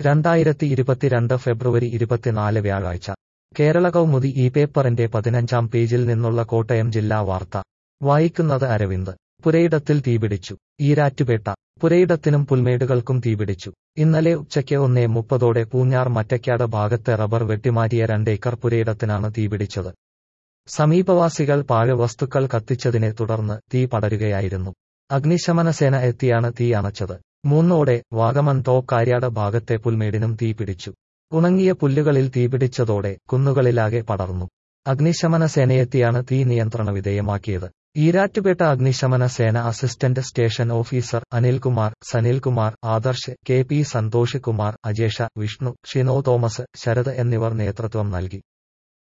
രണ്ടായിരത്തി ഇരുപത്തിരണ്ട് ഫെബ്രുവരി ഇരുപത്തിനാല് വ്യാഴാഴ്ച കേരള കൗമുദി ഈ പേപ്പറിന്റെ പതിനഞ്ചാം പേജിൽ നിന്നുള്ള കോട്ടയം ജില്ലാ വാർത്ത വായിക്കുന്നത് അരവിന്ദ് പുരയിടത്തിൽ തീപിടിച്ചു ഈരാറ്റുപേട്ട പുരയിടത്തിനും പുൽമേടുകൾക്കും തീപിടിച്ചു ഇന്നലെ ഉച്ചയ്ക്ക് ഒന്നേ മുപ്പതോടെ പൂഞ്ഞാർ മറ്റയ്ക്കാട് ഭാഗത്തെ റബ്ബർ വെട്ടിമാറ്റിയ രണ്ടേക്കർ പുരയിടത്തിനാണ് തീപിടിച്ചത് സമീപവാസികൾ പാഴ്വസ്തുക്കൾ കത്തിച്ചതിനെ തുടർന്ന് തീ പടരുകയായിരുന്നു അഗ്നിശമന സേന എത്തിയാണ് തീ അണച്ചത് മൂന്നോടെ വാഗമൺ ടോപ്പ് കാര്യാട് ഭാഗത്തെ പുൽമേടിനും തീ പിടിച്ചു ഉണങ്ങിയ പുല്ലുകളിൽ തീപിടിച്ചതോടെ കുന്നുകളിലാകെ പടർന്നു അഗ്നിശമന സേനയെത്തിയാണ് തീ നിയന്ത്രണ വിധേയമാക്കിയത് ഈരാറ്റുപേട്ട അഗ്നിശമന സേന assistant station officer Anilkumar Sanilkumar Adarsh K P Santhosh Kumar Ajesh Vishnu Shino Thomas Sarath എന്നിവർ നേതൃത്വം നൽകി